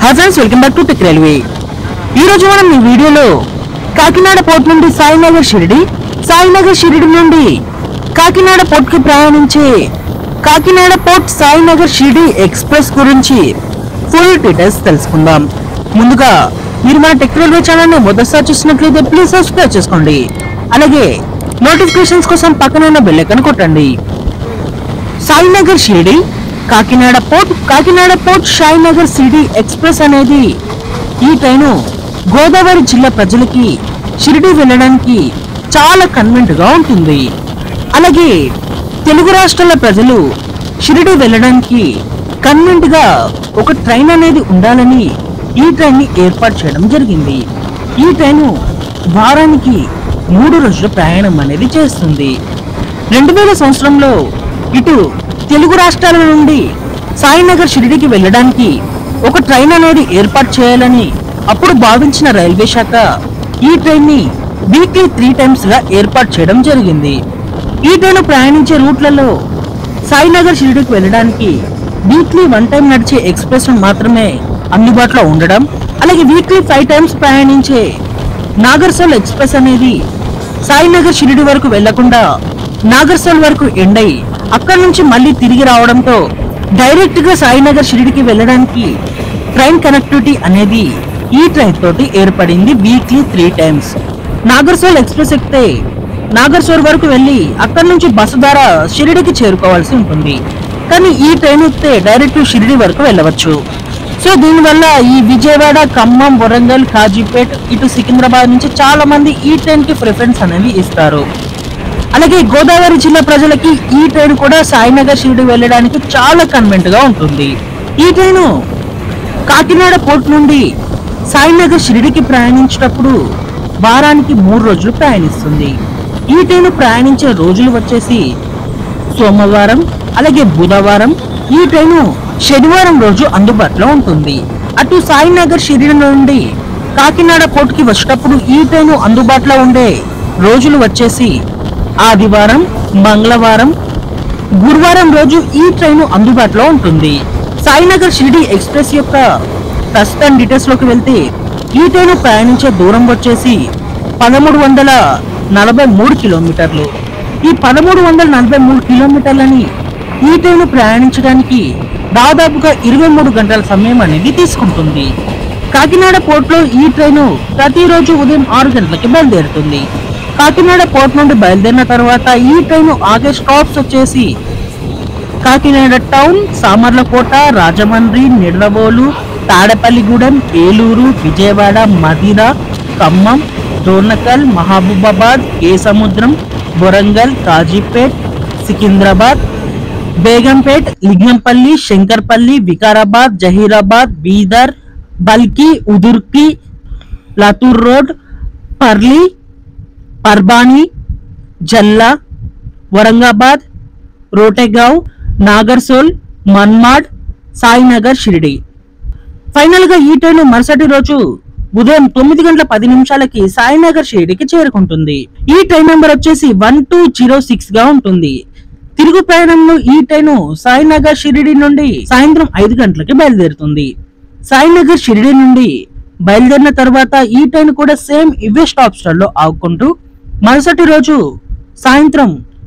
hi friends welcome back to tech railway ఈ రోజు మనం ఈ వీడియోలో కాకినాడ పోర్ట్ నుండి సాయినగర్ షిరిడి సాయినగర్ షిరిడి నుండి కాకినాడ పోర్ట్ కి ప్రయాణించే కాకినాడ పోర్ట్ సాయినగర్ షిరిడి ఎక్స్ప్రెస్ గురించి ఫుల్ డీటెయిల్స్ తెలుసుకుందాం ముందుగా మీరు మన టెక్ రైల్వే ఛానల్ ని మొదటిసారి చూసినట్లయితే ప్లీజ్ సబ్స్క్రైబ్ చేసుకోండి అలాగే నోటిఫికేషన్స్ కోసం పక్కన ఉన్న బెల్ ఐకాన్ కొట్టండి Sainagar Shirdi Kakinada port Kakinada port Sainagar city express అనేది ఈ ట్రైను గోదావరి జిల్లా ప్రజలకి షిరిడి వెళ్ళడానికి చాలా కన్వెంట్ గా ఉంటుంది అలాగే తెలుగు రాష్ట్రాల ప్రజలు షిరిడి వెళ్ళడానికి కన్వెంట్ గా ఒక ట్రైన్ అనేది ఉండాలని ఈ ట్రైన్ ని ఏర్పాటు చేయడం జరిగింది ఈ ట్రైను వారానికి మూడు రోజుల ప్రయాణం అనేది చేస్తుంది రెండు వేల సంవత్సరంలో ఇటు తెలుగు రాష్ట్రాల నుండి సాయినగర్ షిరిడికి వెళ్ళడానికి ఒక ట్రైన్ అనేది ఏర్పాటు చేయాలని అప్పుడు భావించిన రైల్వే శాఖ ఈ ట్రైన్ ని వీక్లీ త్రీ టైమ్స్ గా ఏర్పాటు చేయడం జరిగింది ఈ ట్రైన్ ప్రయాణించే రూట్లలో సాయినగర్ షిరిడికి వెళ్ళడానికి వీక్లీ వన్ టైం నడిచే ఎక్స్ప్రెస్ మాత్రమే అందుబాటులో ఉండడం అలాగే వీక్లీ ఫైవ్ టైమ్స్ ప్రయాణించే నాగర్సోల్ ఎక్స్ప్రెస్ అనేది సాయినగర్ షిరిడి వరకు వెళ్లకుండా నాగర్సోల్ వరకు ఎండై అక్కడి నుంచి మళ్ళీ తిరిగి రావడంతో డైరెక్ట్ గా సాయినగర్ షిరిడికి వెళ్ళడానికి ట్రైన్ కనెక్టివిటీ అనేది ఈ ట్రైన్ తోటి ఏర్పడింది weekly three times Nagarsol express ఎక్కితే నాగర్సోల్ వరకు వెళ్ళి అక్కడి నుంచి బస్సు ద్వారా షిరిడికి చేరుకోవాల్సి ఉంటుంది కానీ ఈ ట్రైన్ ఎక్కితే డైరెక్ట్ షిరిడి వరకు వెళ్ళవచ్చు సో దీనివల్ల ఈ విజయవాడ ఖమ్మం వరంగల్ కాజీపేట్ ఇటు సికింద్రాబాద్ నుంచి చాలా మంది ఈ ట్రైన్ కి ప్రిఫరెన్స్ అనేది ఇస్తారు అలాగే గోదావరి జిల్లా ప్రజలకి ఈ ట్రైన్ కూడా సాయినగర్ షిరిడి వెళ్ళడానికి చాలా కన్వెంట్ గా ఉంటుంది ఈ ట్రైన్ కాకినాడ పోర్ట్ నుండి సాయినగర్ షిరిడికి ప్రయాణించేటప్పుడు వారానికి మూడు రోజులు ప్రయాణిస్తుంది ఈ ట్రైన్ ప్రయాణించే రోజులు వచ్చేసి సోమవారం అలాగే బుధవారం ఈ ట్రైను శనివారం రోజు అందుబాటులో ఉంటుంది అటు సాయినగర్ షిరిడి నుండి కాకినాడ పోర్ట్ కి వచ్చేటప్పుడు ఈ ట్రైను అందుబాటులో ఉండే రోజులు వచ్చేసి ఆదివారం మంగళవారం గురువారం రోజు ఈ ట్రైన్ అందుబాటులో ఉంటుంది సాయినగర్ షిరిడి ఎక్స్ప్రెస్ యొక్క ప్రస్తుతం డీటెయిల్స్ లోకి వెళ్తే ఈ ట్రైన్ ప్రయాణించే దూరం వచ్చేసి పదమూడు వందల నలభై మూడు కిలోమీటర్లు ఈ పదమూడు వందల నలభై మూడు కిలోమీటర్లని ఈ ట్రైన్ ప్రయాణించడానికి దాదాపుగా ఇరవై మూడు గంటల సమయం అనేది తీసుకుంటుంది కాకినాడ పోర్ట్లో ఈ ట్రైన్ ప్రతిరోజు ఉదయం ఆరు గంటలకి బయలుదేరుతుంది కాకినాడ పోర్ట్ నుండి బయలుదేరిన తర్వాత ఈ ట్రైన్ ఆగే స్టాప్స్ వచ్చేసి Kakinada town Samarlakota Rajahmundry Nidadavolu Tadepalligudem Eluru Vijayawada మదిర Khammam Dornakal Mahabubabad Kesamudram Warangal Kazipet Secunderabad Begumpet Lingampalli Shankarpally Vikarabad Zaheerabad Bidar బల్కి ఉదుర్కి లతూర్ road Parli పర్బాని జల్లా వరంగాబాద్ రోటెగావ్ Nagarsol Manmad Sainagar Shirdi final గా ఈ ట్రైన్ మరుసటి రోజు ఉదయం తొమ్మిది గంటల పది నిమిషాలకి సాయినగర్ షిరిడికి చేరుకుంటుంది ఈ ట్రైన్ నెంబర్ వచ్చేసి వన్ టూ జీరో సిక్స్ గా ఉంటుంది తిరుగు ప్రయాణంలో ఈ ట్రైన్ సాయినగర్ షిరిడి నుండి సాయంత్రం ఐదు గంటలకి బయలుదేరుతుంది సాయినగర్ షిరిడి నుండి బయలుదేరిన తర్వాత ఈ ట్రైన్ కూడా సేమ్ ఇవే స్టాప్ స్టాల్లో ఆగుకుంటూ మరుసటి రోజు సాయంత్రం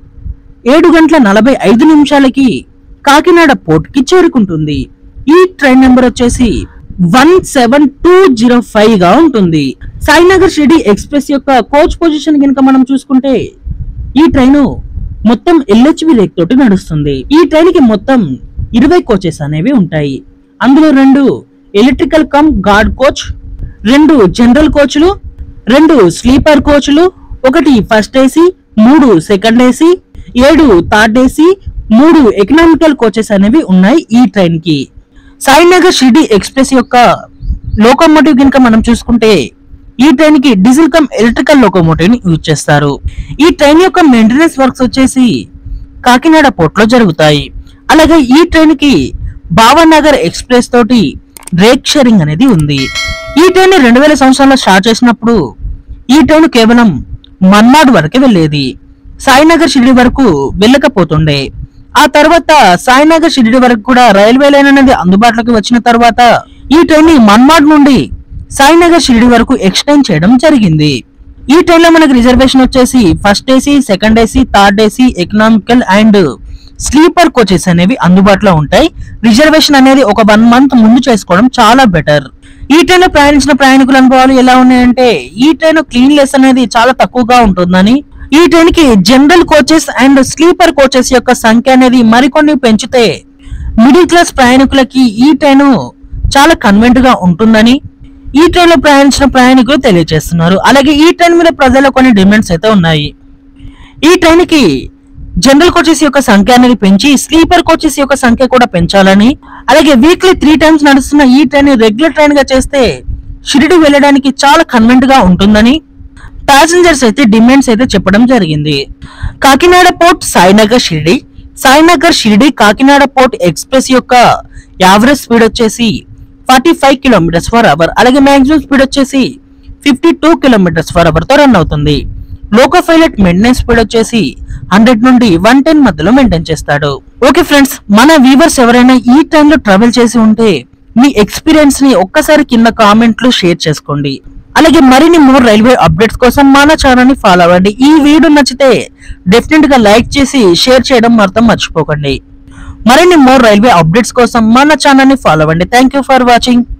ఏడు గంటల నలభై ఐదు నిమిషాలకి కాకినాడ పోర్ట్ కి చేరుకుంటుంది ఈ ట్రైన్ నెంబర్ వచ్చేసి one seven two zero five గా ఉంటుంది సాయినగర్ షిరిడి ఎక్స్ప్రెస్ యొక్క కోచ్ పొజిషన్ కనుక మనం చూసుకుంటే ఈ ట్రైన్ మొత్తం ఎల్హెచ్బి రేక్ తోటి నడుస్తుంది ఈ ట్రైన్ కి మొత్తం ఇరవై కోచెస్ అనేవి ఉంటాయి అందులో రెండు ఎలక్ట్రికల్ కమ్ గార్డ్ కోచ్ రెండు జనరల్ కోచ్లు రెండు స్లీపర్ కోచ్లు ఒకటి ఫస్ట్ ఏసీ మూడు సెకండ్ ఏసీ ఏడు థర్డ్ ఏసీ మూడు ఎకనామికల్ కోచెస్ అనేవి ఉన్నాయి ఈ ట్రైన్ కి సాయినగర్ షిరిడి ఎక్స్ప్రెస్ యొక్క లోకోమోటివ్ కనుక మనం చూసుకుంటే ఈ ట్రైన్ కి డీజిల్ కమ్ ఎలక్ట్రికల్ లోకోమోటివ్ ని యూజ్ చేస్తారు ఈ ట్రైన్ యొక్క మెయింటెనెన్స్ వర్క్స్ వచ్చేసి కాకినాడ పోర్ట్ లో జరుగుతాయి అలాగే ఈ ట్రైన్ కి భావనగర్ ఎక్స్ప్రెస్ తోటి రేక్ షేరింగ్ అనేది ఉంది ఈ ట్రైన్ రెండు వేల సంవత్సరాల్లో స్టార్ట్ చేసినప్పుడు ఈ ట్రైన్ కేవలం మన్మాడ్ వరకే వెళ్ళేది సాయినగర్ షిరిడి వరకు వెళ్ళకపోతుండే ఆ తర్వాత సాయినగర్ షిరిడి వరకు కూడా రైల్వే లైన్ అనేది అందుబాటులోకి వచ్చిన తర్వాత ఈ ట్రైన్ ని మన్మాడ్ నుండి సాయినగర్ షిరిడి వరకు ఎక్స్టెండ్ చేయడం జరిగింది ఈ ట్రైన్ లో మనకి రిజర్వేషన్ వచ్చేసి first AC second AC third AC economical and sleeper coaches అనేవి అందుబాటులో ఉంటాయి రిజర్వేషన్ అనేది ఒక వన్ మంత్ ముందు చేసుకోవడం చాలా బెటర్ ఈ ట్రైన్ లో ప్రయాణించిన ప్రయాణికుల అనుభవాలు ఎలా ఉన్నాయంటే ఈ ట్రైన్ క్లీన్లెస్ అనేది చాలా తక్కువగా ఉంటుందని ఈ ట్రైన్ కి general coaches and sleeper coaches యొక్క సంఖ్య అనేది మరికొన్ని పెంచితే మిడిల్ క్లాస్ ప్రయాణికులకి ఈ ట్రైన్ చాలా కన్వెంట్ గా ఉంటుందని ఈ ట్రైన్ లో ప్రయాణించిన ప్రయాణికులు తెలియజేస్తున్నారు అలాగే ఈ ట్రైన్ మీద ప్రజల కొన్ని డిమాండ్స్ అయితే ఉన్నాయి ఈ ట్రైన్ కి జనరల్ కోచెస్ యొక్క సంఖ్య అనేది పెంచి స్లీపర్ కోచెస్ యొక్క సంఖ్య కూడా పెంచాలని అలాగే వీక్లీ త్రీ టైమ్స్ నడుస్తున్న ఈ ట్రైన్ రెగ్యులర్ ట్రైన్ గా చేస్తే షిరిడి వెళ్ళడానికి చాలా కన్వెంట్ గా ఉంటుందని ప్యాసింజర్స్ అయితే డిమాండ్స్ అయితే చెప్పడం జరిగింది Kakinada port Sainagar Shirdi Sainagar Shirdi Kakinada port express యొక్క యావరేజ్ స్పీడ్ వచ్చేసి forty five kilometres per hour అలాగే మాక్సిమం స్పీడ్ వచ్చేసి fifty two kilometres per hour తో రన్ అవుతుంది లోకో పైలట్ మెయింటెనెన్స్ స్పీడ్ వచ్చేసి హండ్రెడ్ నుండి వన్ టెన్ మధ్యలో మెయింటైన్ చేస్తాడు ఓకే ఫ్రెండ్స్ మన వీవర్స్ ఎవరైనా ఈ ట్రైన్ లో ట్రావెల్ చేసి ఉంటే మీ ఎక్స్పీరియన్స్ ని ఒక్కసారి కింద కామెంట్ లో షేర్ చేసుకోండి అలాగే మరిన్ని మోర్ రైల్వే అప్డేట్స్ కోసం మన ఛానల్ ని ఫాలో అవ్వండి ఈ వీడియో నచ్చితే డెఫినెట్ గా లైక్ చేసి షేర్ చేయడం మాత్రం మర్చిపోకండి మరిన్ని మోర్ రైల్వే అప్డేట్స్ కోసం మన ఛానల్ ని ఫాలో అవ్వండి థ్యాంక్ యూ ఫర్ వాచింగ్